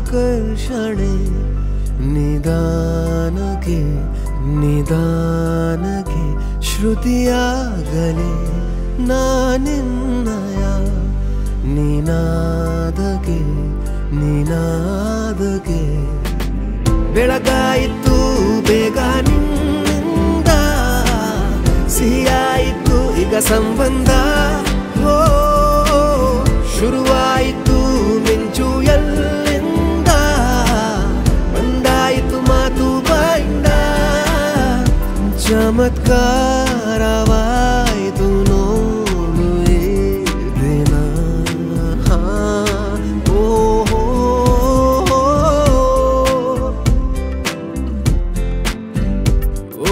ಆಕರ್ಷಣೆ ನಿಧಾನಕ್ಕೆ ನಿಧಾನಕ್ಕೆ ಶ್ರುತಿಯಾಗಲಿ ನಾನಿನ್ನಯ ನಿನಾದಕ್ಕೆ ನಿನಾದಕ್ಕೆ ಬೆಳಗಾಯಿತು ಬೇಗ ನಿನ್ನಿಂದ ಸಿಹಿಯಾಯಿತು ಈಗ ಸಂಬಂಧ ಓ ಶುರುವಾಯಿತು ಮಿಂಚು ಎಲ್ಲಿಂದ ಬಂದಾಯಿತು ಮಾತು ಬಾಯಿಂದ ಚಮತ್ಕಾರವಾಯಿತು ನೋಡು ಈ ದಿನ ಹಾ, ಓ, ಹೋ, ಹೋ. ಓ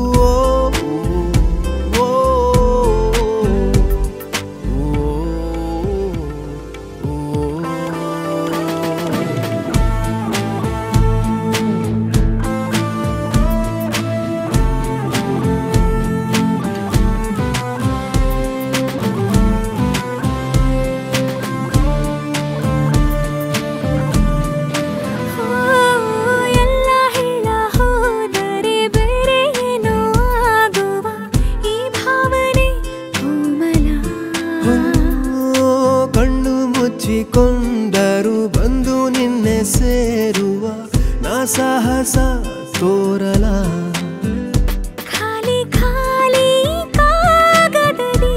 ಓ ಎಲ್ಲ ಹೇಳ ಹೋದರೆ ಬೇರೆ ಏನೋ ಆಗುವ ಈ ಭಾವನೆ ಕೋಮಲ ಕಣ್ಣು ಮುಚ್ಚಿಕೊಂಡರು ಬಂದು ನಿನ್ನೆ ಸೇರುವ ನಾ ಸಾಹಸ ತೋರಲ ಖಾಲಿ ಖಾಲಿ ಕಾಗದದಿ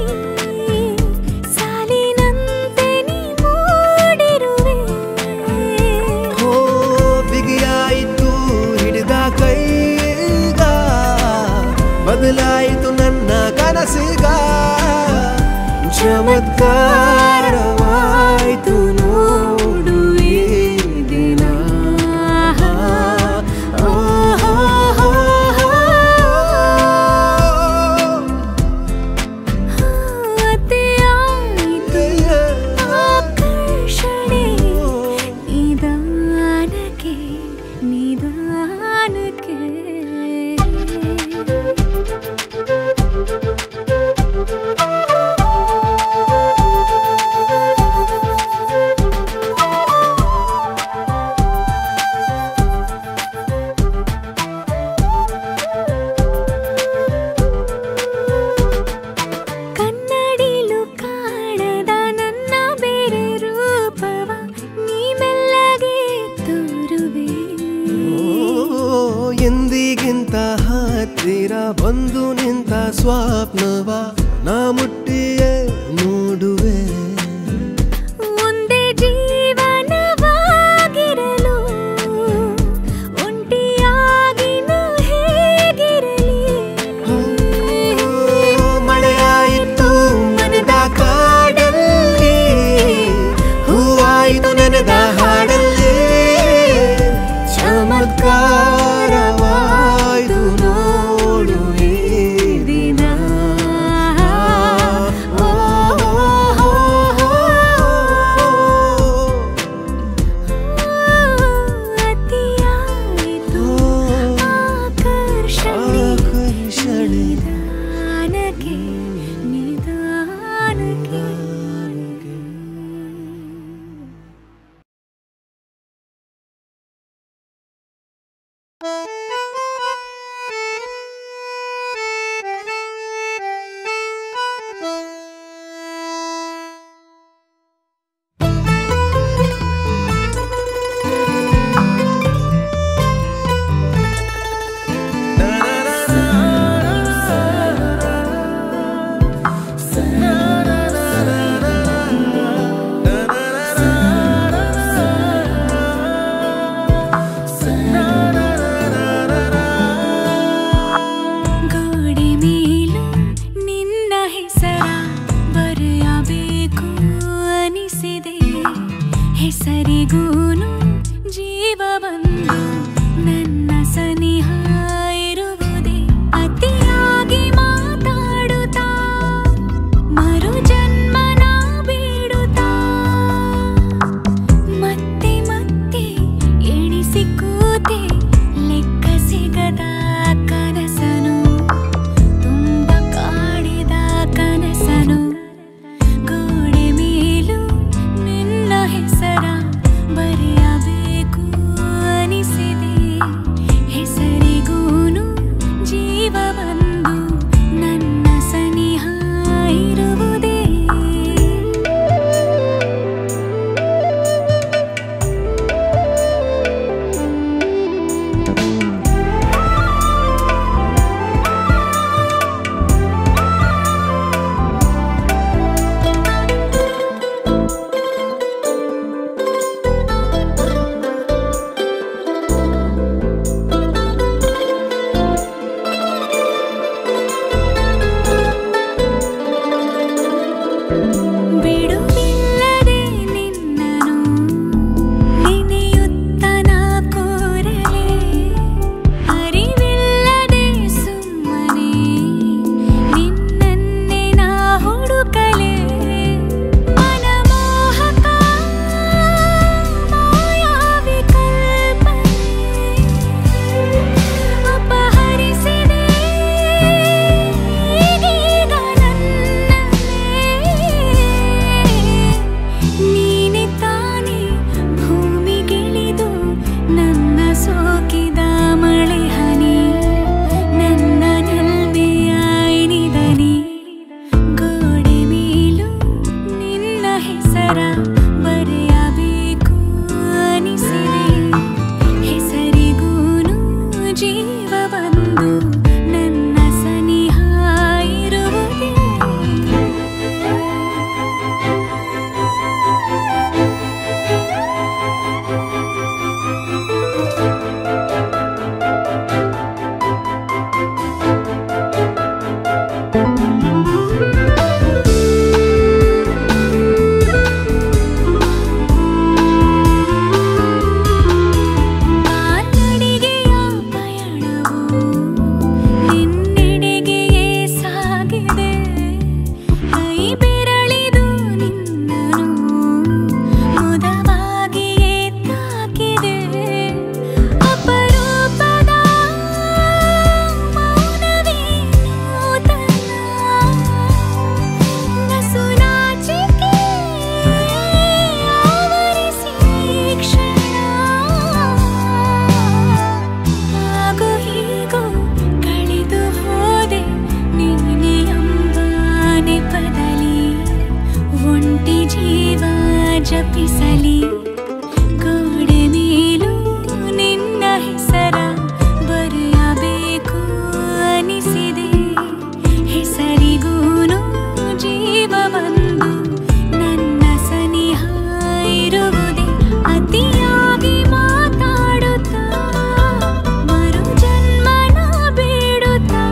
ಸಾಲಿನಂತೆ ನೀ ಮೂಡಿರುವೆ ಹೋ ಬಿಗಿಯಾಯಿತು ಹಿಡಿದ ಕೈಗ ಬದಲಾಯಿತು ನನ್ನ ಕನಸಿಗ ಚಮತ್ಕಾರವಾಯಿತು ನೋಡು ಈ ದಿನ ಓ, ಹೋ, ಹೋ, ಹೋ. ಅತಿಯಾಯಿತು ಆಕರ್ಷಣೆ ನಿಧಾನಕ್ಕೆ ನಿಧಾನಕ್ಕೆ ಕನ್ನಡಿಲು ಕಾಣದ ನನ್ನ ಬೇರೆ ರೂಪವ ನೀ ಮೆಲ್ಲಗೆ ತೋರುವೆ ಓ, ಎಂದಿಗಿಂತ ಹತ್ತಿರ ಬಂದು ನಿಂತ ಸ್ವಪ್ನವ ನಾ ಮುಟ್ಟಿಯೇ ನೋಡುವೆ ಒಂದೇ ಜೀವನವಾಗಿರಲು ಒಂಟಿಯಾಗಿ ನಾ ಹೇಗಿರಲಿ ಓ, ಮಳೆಯಾಯಿತು ಮನದ ಕಾಡಲ್ಲಿ ಹೂವಾಯಿತು ನೆನೆದ ಹಾಡಲ್ಲಿ ಚಮತ್ಕಾರವಾಯ್ತು ನೋಡು ಈ ದಿನ ಓ, ಹೋ, ಹೋ, ಅತಿಯಾಯಿತು ಆಕರ್ಷಣೆ ಆಕರ್ಷಣೆ ನಿಧಾನಕ್ಕೆ ನಿಧಾನಕ್ಕೆ ಸೋಕಿದ ಮಳೆ ಹನಿ ನನ್ನ ನಲ್ಮೆಯಾಯಿನಿದನಿ ಗೋಡೆ ಮೇಲೂ ನಿನ್ನ ಹೆಸರ ಬರೆಯಬೇಕು ಅನಿಸಿದೆ ಹೆಸರಿಗೂನು ಜೀವ ಬಂದು ನನ್ನ ಸನಿಹ ಇರುವುದೇ ಕಾಲ್ನಡಿಗೆಯ ಪಯಣವು ನಿನ್ನೆಡೆಗೆಯೇ ಸಾಗಿದೆ ಕೈ ಬೆರಳಿದು ನಿನ್ನನು ಮುದವಾಗಿಯೇ ತಾಕಿದೆ ಅಪರೂಪದ ಮೌನವೇ ನೂತನ ನಸುನಾಚಿಕೆ ಆವರಿಸಿ ಕ್ಷಣ ಆಗು ಹೀಗೂ ಕಳೆದು ಹೋದೆ ನೀನೆ ಎಂಬ ನೆಪದಲ್ಲಿ ಒಂಟಿ ಜೀವ ಜಪಿಸಲಿ ಗೋಡೆ ಮೇಲೂ ನಿನ್ನ ಹೆಸರ ಬರೆಯಬೇಕು ಅನಿಸಿದೆ ಹೆಸರಿಗೂನು ಜೀವ ಬಂದು ನನ್ನ ಸನಿಹ ಇರುವುದೇ ಅತಿಯಾಗಿ ಮಾತಾಡುತ್ತಾ ಮರು ಜನ್ಮನ ಬೇಡುತ್ತಾ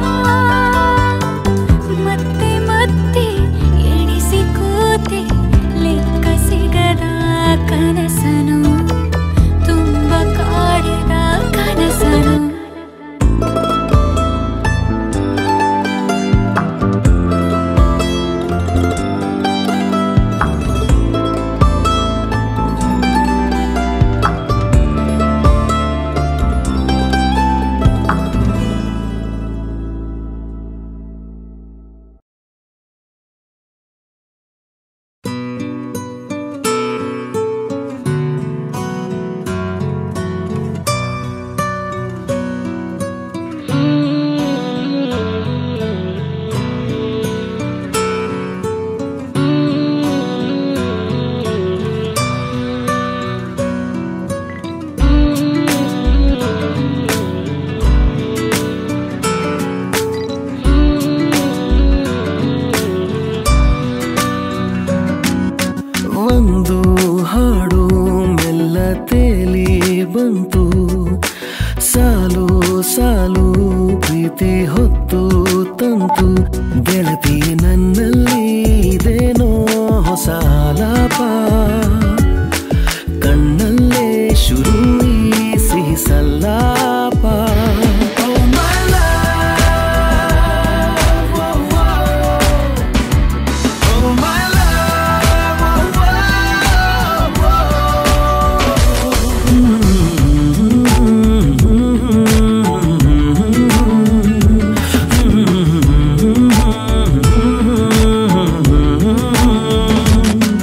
ಮತ್ತೆ ಮತ್ತೆ ಎಣಿಸಿ ಕೂತೆ ಲೆಕ್ಕ ಸಿಗದ ಕನಸನು ತುಂಬ ಕಾಡಿದ ಕನಸನು ಒಂದು ಹಾಡು ಮೆಲ್ಲ ತೇಲಿ ಬಂತು ಸಾಲು ಸಾಲು ಪ್ರೀತಿ ಹೊತ್ತು ತಂತು ಗೆಳತಿ ನನ್ನಲ್ಲಿ ಇದೇನೋ ಹೊಸ ಆಲಾಪ ಕಣ್ಣಲ್ಲೇ ಶುರು ಈ ಸಿಹಿ ಸಲ್ಲಾಪ Oh, my love, oh, oh. Oh, my love, oh, oh, oh.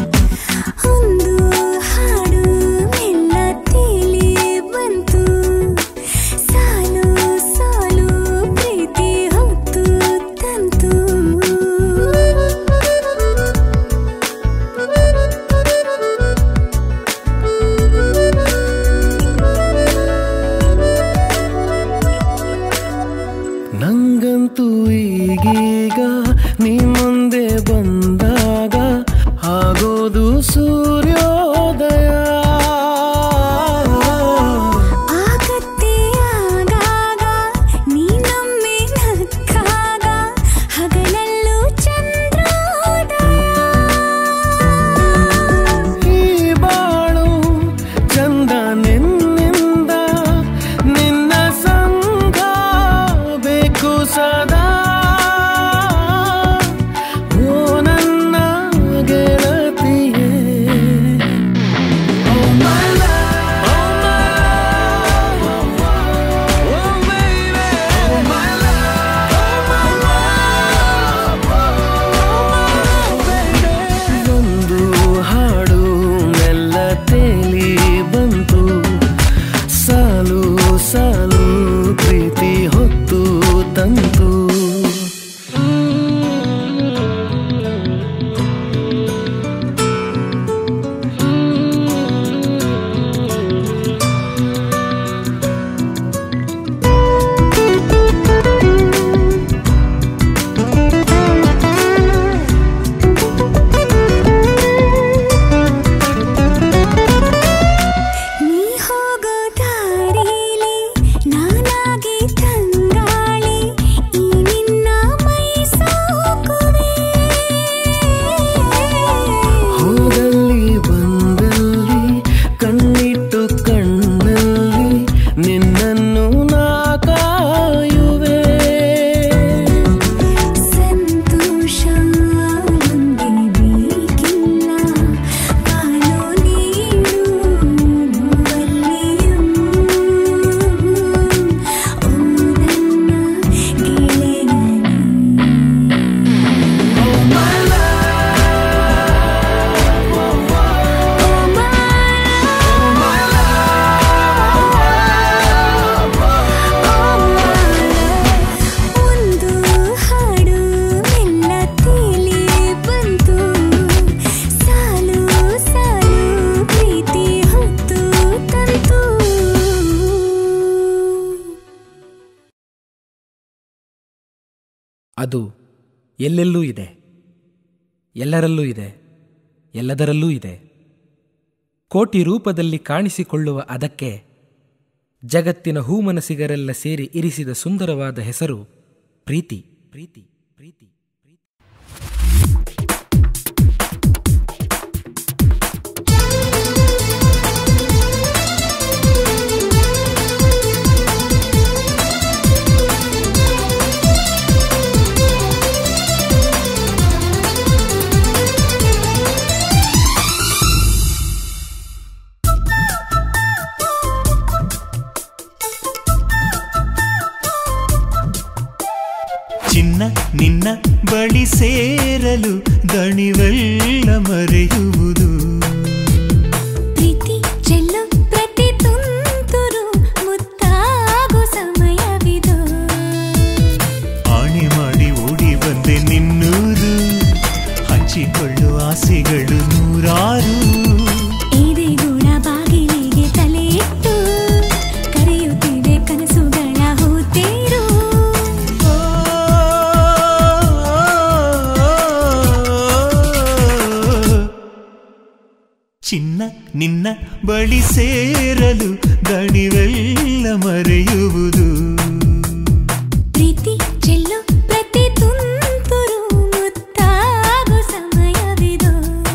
ಅದು ಎಲ್ಲೆಲ್ಲೂ ಇದೆ ಎಲ್ಲರಲ್ಲೂ ಇದೆ ಎಲ್ಲದರಲ್ಲೂ ಇದೆ ಕೋಟಿ ರೂಪದಲ್ಲಿ ಕಾಣಿಸಿಕೊಳ್ಳುವ ಅದಕ್ಕೆ ಜಗತ್ತಿನ ಹೂಮನಸಿಗರೆಲ್ಲ ಸೇರಿ ಇರಿಸಿದ ಸುಂದರವಾದ ಹೆಸರು ಪ್ರೀತಿ ಪ್ರೀತಿ ಪ್ರೀತಿ ಪ್ರೀತಿ ಚಿನ್ನ ನಿನ್ನ ಬಳಿ ಸೇರಲು ದಣಿವೆಲ್ಲ ಮರೆಯುವುದು ಪ್ರೀತಿ ಚೆಲ್ಲೋ ಪ್ರತಿ ತುಂತುರು ಮುತ್ತಾಗೋ ಸಮಯವಿದು ಆಣೆ ಮಾಡಿ ಓಡಿ ಬಂದೆ ನಿನ್ನೂರು ಹಂಚಿಕೊಳ್ಳುವ ಆಸೆಗಳು ನೂರಾರು ಎದೆಗೂಡ ಬಾಗಿಲಿಗೆ ತಲೆ ಇಟ್ಟು ಕರೆಯುತ್ತಿವೆ ಕನಸುಗಳ ಹೂತೇರು ಚಿನ್ನ ನಿನ್ನ ಬಳಿ ಸೇರಲು ದಣಿವೆಲ್ಲ ಮರೆಯುವುದು ಪ್ರೀತಿ ಚೆಲ್ಲೋ ಪ್ರತಿ ತುಂತುರು ಮುತ್ತಾಗೋ ಸಮಯವಿದು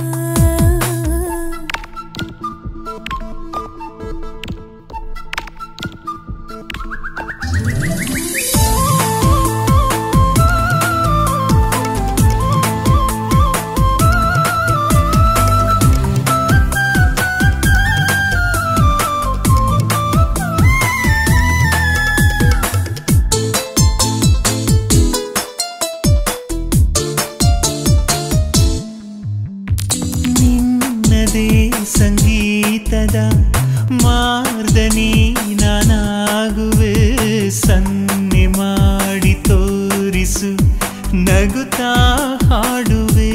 ನಿನ್ನದೇ ಸಂಗೀತದ ಮಾರ್ದನಿ ನಾನಾಗುವೆ ಸನ್ನೆ ಮಾಡಿ ತೋರಿಸು ನಗುತ್ತಾ ಹಾಡುವೆ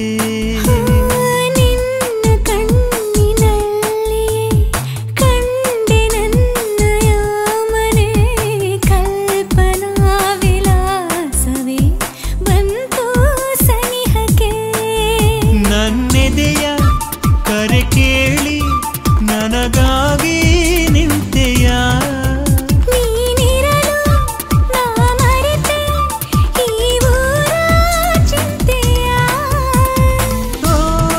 ನಿನ್ನ ಕಣ್ಣಿನಲ್ಲಿಯೇ ಕಂಡೆ ನನ್ನಯ ಮನೆ ಕಲ್ಪನಾ ವಿಲಾಸವೇ ಬಂತು ಸನಿಹಕ್ಕೆ ನನ್ನೆದೆಯ ಕರೆ ಕೇಳಿ ನನಗಾಗಿ ನಿಂತೆಯ ನೀನಿರಲು ನಾ ಮರೆತೆ ಈ ಊರ ಚಿಂತೆಯ ಓ,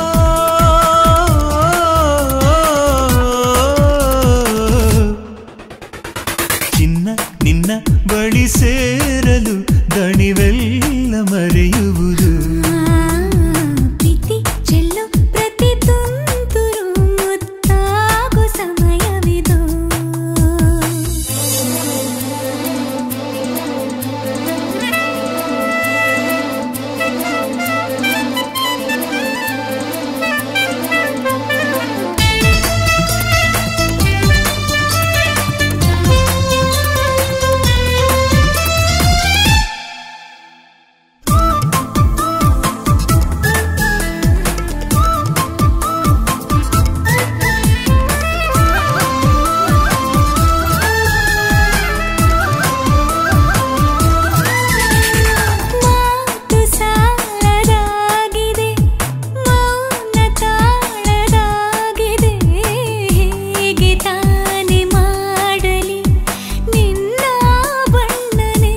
ಚಿನ್ನ ನಿನ್ನ ಬಳಿ ಸೇರಲು ದಣಿವೆಲ್ಲ ಮರೆಯುವುದು ಪ್ರೀತಿ ಚೆಲ್ಲೋ ಪ್ರತಿ ತುಂತುರು ಮುತ್ತಾಗೋ ಸಮಯವಿದು ಮಾತು ಸಾಲದಾಗಿದೆ ಮೌನ ತಾಳದಾಗಿದೆ ಹೇಗೆ ತಾನೆ ಮಾಡಲಿ ನಿನ್ನ ಬಣ್ಣನೆ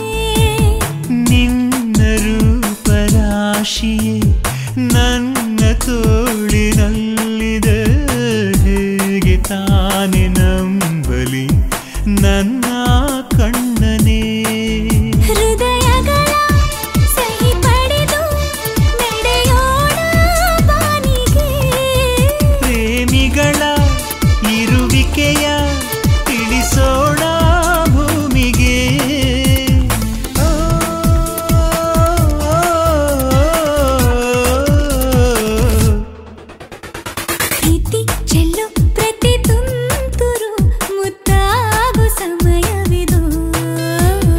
ನಿನ್ನ ರೂಪರಾಶಿಯೇ ನನ್ನ ತೋಳಿನಲ್ಲಿದೆ ಹೇಗೆ ತಾನೆ ನಂಬಲಿ ನನ್ನ ಕಣ್ಣನೇ ಹೃದಯಗಳ ಸಹಿ ಪಡೆದು ನಡೆಯೋಣ ಬಾನಿಗೆ ಪ್ರೇಮಿಗಳ ಇರುವಿಕೆಯ ತಿಳಿಸೋಣ ಭೂಮಿಗೆ ಓ, ಪ್ರೀತಿ ಚೆಲ್ಲೋ ಪ್ರತಿ ತುಂತುರು ಮುತ್ತಾಗೋ ಸಮಯವಿದು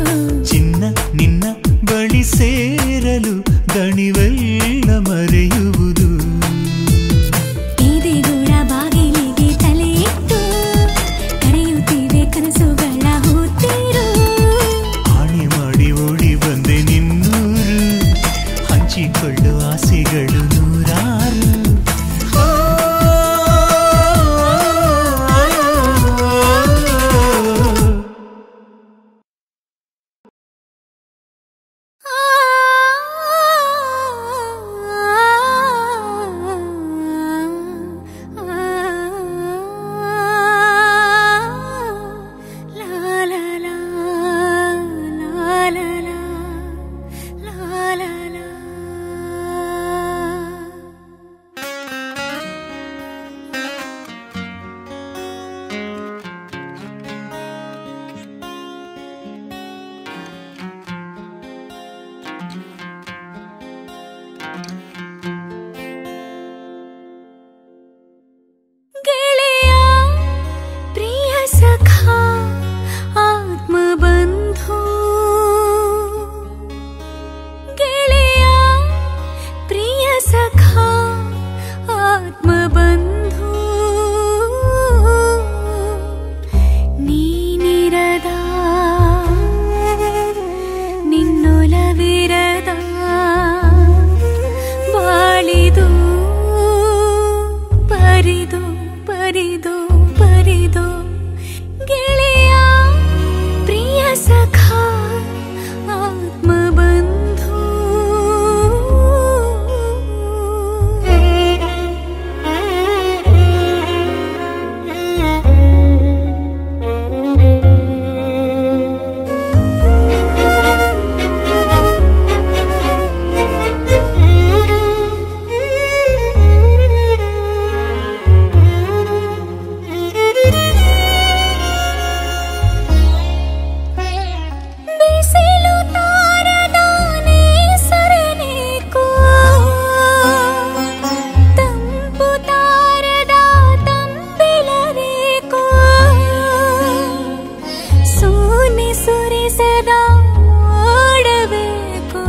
ಸುರಿಸದ ಓಡಬೇಕು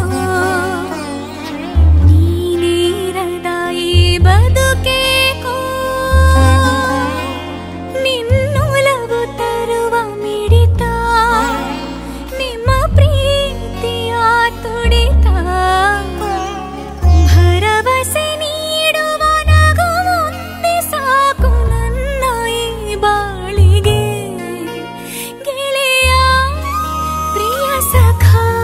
ನೀನಿರದ ಈ ಬದುಕೇಕೋ ನಿನ್ನೊಲವು ತರುವ ಮಿಡಿತ ನಿಮ್ಮ ಪ್ರೀತಿಯ ತುಡಿತ ಭರವಸೆ ನೀಡುವ ನಗು ಮುಂದೆ ಸಾಕು ನನ್ನ ಈ ಬಾಳಿಗೆ ಗೆಳೆಯ ಪ್ರಿಯ ಸಖ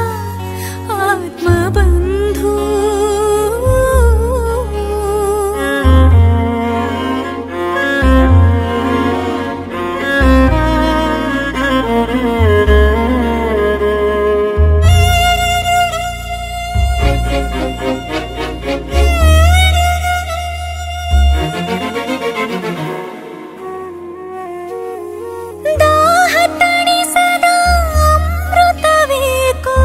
ಆತ್ಮಬಂಧು ದಾಹ ತಣಿಸದ ಅಮೃತವೇಕೋ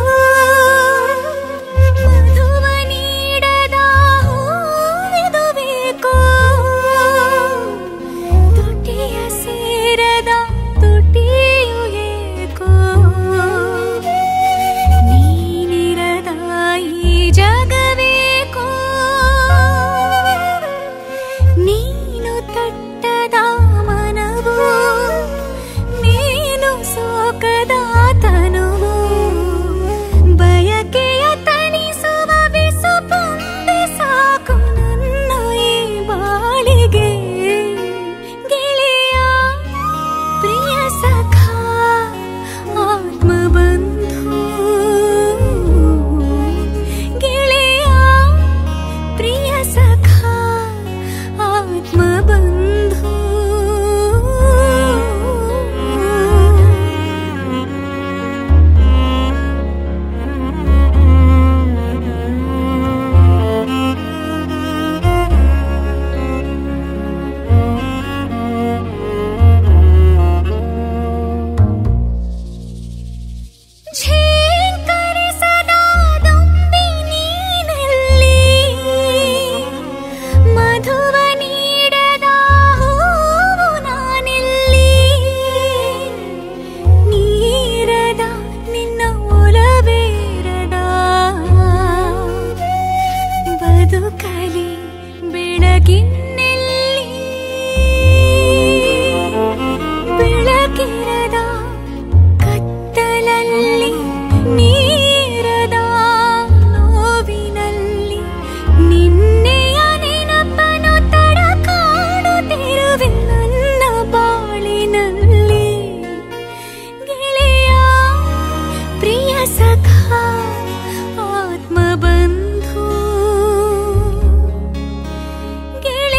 ಮಧುವ ನೀಡದ ಹೂವಿದುವೇಕೋ ತುಟಿಯ ಸೇರದ ತುಟಿಯು ಏಕೋ ನೀನಿರದ ಈ ಜಗವೇಕೋ ನೀನು ತಟ್ಟದ ಮನವು ನೀನು ಸೋಕದ ತನುವು ಬಯಕೆಯ ತಣಿಸುವ ಬಿಸು ಪೊಂದೆ ಸಾಕು ನನ್ನ ಈ ಬಾಳಿಗೆ ಗೆಳೆಯ ಪ್ರಿಯ ಸಖ ಆತ್ಮಬಂಧು ಗೆಳೆಯ ಪ್ರಿಯ ಸಖ ಆತ್ಮಬಂಧು ಝೇಂಕರಿಸದ ದುಂಬಿ ನೀನಲ್ಲಿ ಮಧುವ ನೀಡದ ಹೂವು ನಾನೆಲ್ಲಿ ನೀರದ ನಿನ್ನ ಒಲವೇರದ ಬದುಕಲಿ ಬೆಳಗಿನಲ್ಲಿ ಬೆಳಕಿರದ ಕತ್ತಲಲ್ಲಿ ನೀರದ ನೋವಿನಲ್ಲಿ ನಿನ್ನೆಯ ನೆನಪನು ತಡ ಕಾಡುತ್ತಿರುವೆ ನನ್ನ ಬಾಳಿನಲ್ಲಿ ಗೆಳೆಯ ಪ್ರಿಯ ಸಖ ಆತ್ಮಬಂಧು ಗೆಳೆಯ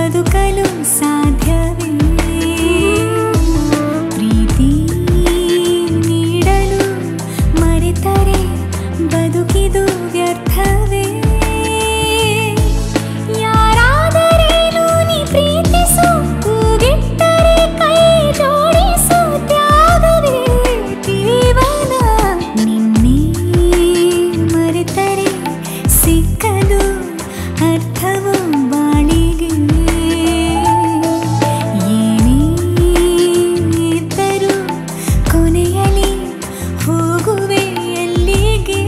ಬದುಕಲು ಸಾಧ್ಯವೇ ಪ್ರೀತಿ ನೀಡಲು ಮರೆತರೆ ಬದುಕಿದು ವ್ಯರ್ಥವೇ ಯಾರಾದರೇನು ನೀ ಪ್ರೀತಿಸು ಕೂಗಿಟ್ಟರೆ ಕೈ ಜೋಡಿಸು ತ್ಯಾಗವೇ ಜೀವನ ನಿನ್ನೆ ಮರೆತರೆ ಸಿಕ್ಕದು ಅರ್ಥವು ಬಾಳಿಗೆ ಏನೇ ಇದ್ದರೂ ಕೊನೆಯಲ್ಲಿ ಹೋಗುವೆ ಎಲ್ಲಿಗೆ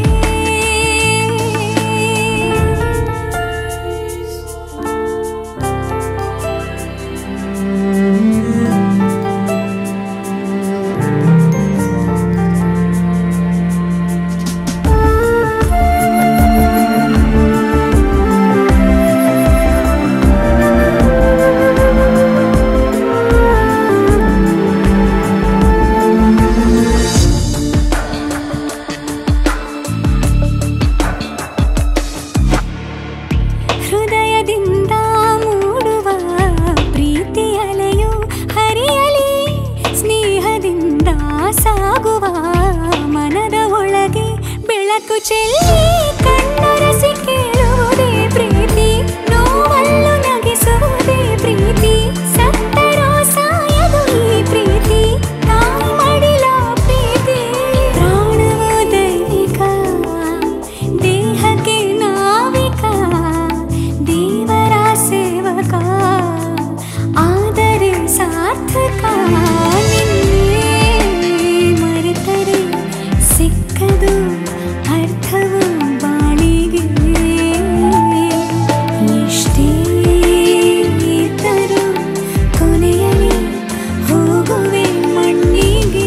ಹೃದಯದಿಂದ ಮೂಡುವ ಪ್ರೀತಿ ಅಲೆಯು ಹರಿಯಲಿ ಸ್ನೇಹದಿಂದ ಸಾಗುವ ಮನದ ಒಳಗೆ ಬೆಳಕು ಚೆಲ್ಲಿ ಕಣ್ಣರಸಿ ಕೇಳುವುದೇ ಪ್ರೀತಿ ನೋವಲ್ಲು ನಗಿಸುವುದೇ ಪ್ರೀತಿ ಸತ್ತರೋ ಸಾಯದು ಈ ಪ್ರೀತಿ ತಾಯಿ ಮಡಿಲ ಪ್ರೀತಿ ಪ್ರಾಣವು ದೈವಿಕ ದೇಹಕ್ಕೆ ನಾವಿಕ ದೇವರ ಸೇವಕ ಆದರೆ ಸಾರ್ಥಕ ನಿನ್ನೆ ಮರೆತರೆ ಸಿಕ್ಕದು ಅರ್ಥವು ಬಾಳಿಗೆ ಎಷ್ಟೇ ಇದ್ದರೂ ಕೊನೆಯಲ್ಲಿ ಹೋಗುವೆ ಮಣ್ಣಿಗೆ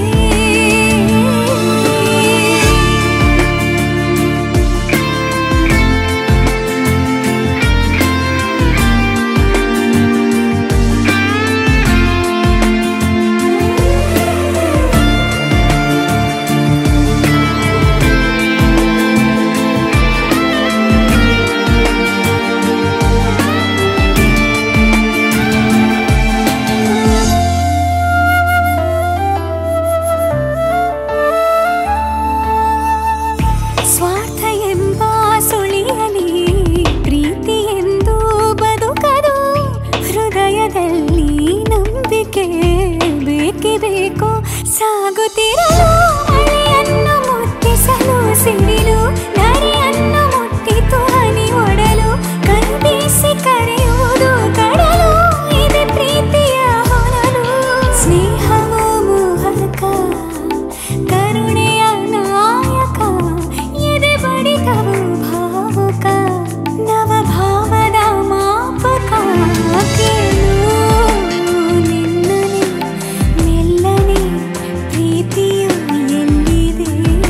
ಸ್ವಾರ್ಥ ಎಂಬ ಸುಳಿಯಲಿ ಪ್ರೀತಿ ಎಂದು ಬದುಕದು ಹೃದಯದಲ್ಲಿ ನಂಬಿಕೆ ಬೇಕೇ ಬೇಕು ಸಾಗುತ್ತಿರಲು ಮಳೆಯನ್ನು ಮುಟ್ಟಿಸಲು ಸಿಡಿಲು ನರಿಯನ್ನು ಮುಟ್ಟಿತು ಹನಿ ಒಡಲು ಕೈ ಬೀಸಿ ಕರೆಯುವುದು ಕಡಲು ಇದೆ ಪ್ರೀತಿಯ ಹೊನಲು ಸ್ನೇಹವು ಮೋಹಕ ಕರುಣೆಯ ನಾಯಕ ಎದೆ ಬಡಿತವು ಭಾವುಕ ನವ ಭಾವದ ಮಾಪಕ ಕೇಳು ನಿನ್ನನೆ ಮೆಲ್ಲನೆ ಪ್ರೀತಿಯು ಎಲ್ಲಿದೆ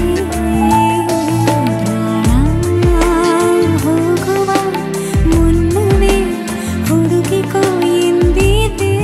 ಪ್ರಾಣ ಹೋಗುವ ಮುನ್ನವೇ ಹುಡುಕಿಕೋ ಎಂದಿದೆ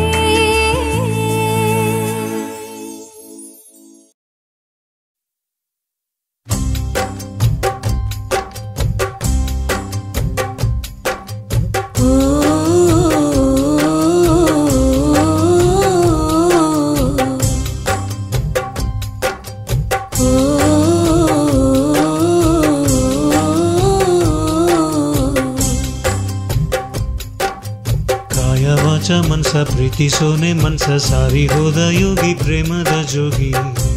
ಕಾಯ ವಾಚ ಮನ್ಸ ಪ್ರೀತಿಸೋನೆ ಮನ್ಸ ಸಾರಿ ಹೋದ ಯೋಗಿ ಪ್ರೇಮದ ಜೋಗಿ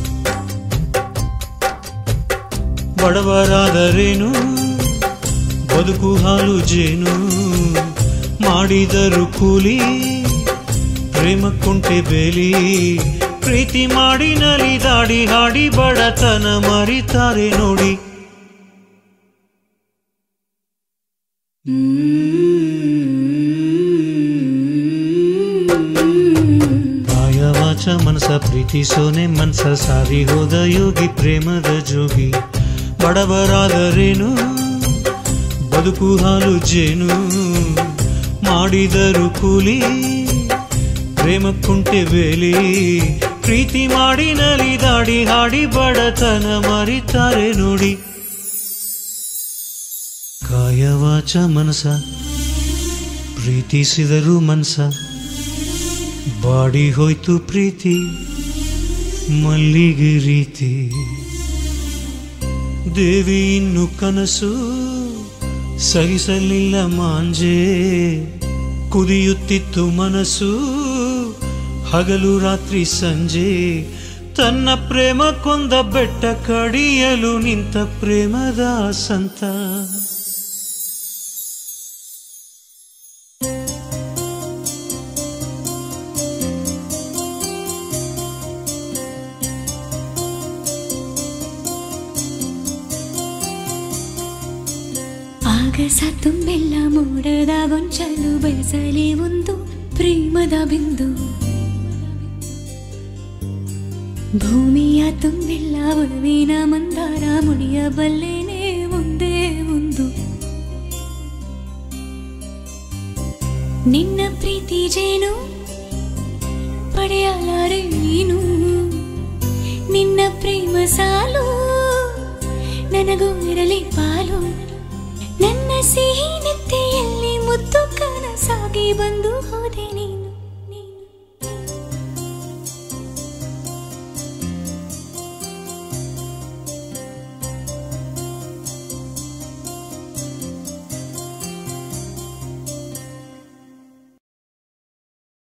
ಬಡವರಾದರೇನು ಬದುಕು ಹಾಲು ಜೇನು ಮಾಡಿದರು ಕೂಲಿ ಪ್ರೇಮ ಕುಂಟೆ ಬೇಲಿ ಪ್ರೀತಿ ಮಾಡಿ ನಲಿದಾಡಿ ಹಾಡಿ ಬಡತನ ಮರಿತಾರೆ ನೋಡಿ ಕಾಯ ವಾಚ ಮನಸ ಪ್ರೀತಿಸೋನೆ ಮನ್ಸ ಸಾರಿ ಹೋದ ಯೋಗಿ ಪ್ರೇಮದ ಜೋಗಿ ಬಡವರಾದರೇನು ಬದುಕು ಹಾಲು ಜೇನು ಮಾಡಿದರು ಕೂಲಿ ಪ್ರೇಮ ಕುಂಟೆ ಬೇಲಿ ಪ್ರೀತಿ ಮಾಡಿ ನಲಿದಾಡಿ ಹಾಡಿ ಬಡತನ ಮರಿತಾರೆ ನೋಡಿ ಕಾಯ ವಾಚ ಮನಸ ಪ್ರೀತಿಸಿದರು ಮನ್ಸ ಬಾಡಿ ಹೋಯ್ತು ಪ್ರೀತಿ ಮಲ್ಲಿಗೆ ರೀತಿ ದೇವಿ ಇನ್ನು ಕನಸು ಸಹಿಸಲಿಲ್ಲ ಮಾಂಜೆ ಕುದಿಯುತ್ತಿತ್ತು ಮನಸ್ಸು ಹಗಲು ರಾತ್ರಿ ಸಂಜೆ ತನ್ನ ಪ್ರೇಮ ಕೊಂದ ಬೆಟ್ಟ ಕಡಿಯಲು ನಿಂತ ಪ್ರೇಮದ ಸಂತ ಆಗಸ ತುಂಬೆಲ್ಲ ಮೋಡದ ಗೊಂಚಲು ಬಯಸಲಿ ಒಂದು ಪ್ರೇಮದ ಬಿಂದು ಭೂಮಿಯ ತುಂಬೆಲ್ಲ ಒಲವಿನ ಮಂದಾರ ಮುಡಿಯಬಲ್ಲೇನೆ ಒಂದೇ ಒಂದು ನಿನ್ನ ಪ್ರೀತಿ ಜೇನು ಪಡೆಯಲಾರೆ ನೀನು ನಿನ್ನ ಪ್ರೇಮ ಸಾಲು ನನಗೂ ಇರಲಿ ಪಾಲು ನನ್ನ ಸಿಹಿ ನೆತ್ತೆಯಲ್ಲಿ ಮುದ್ದು ಕನಸಾಗಿ ಬಂದು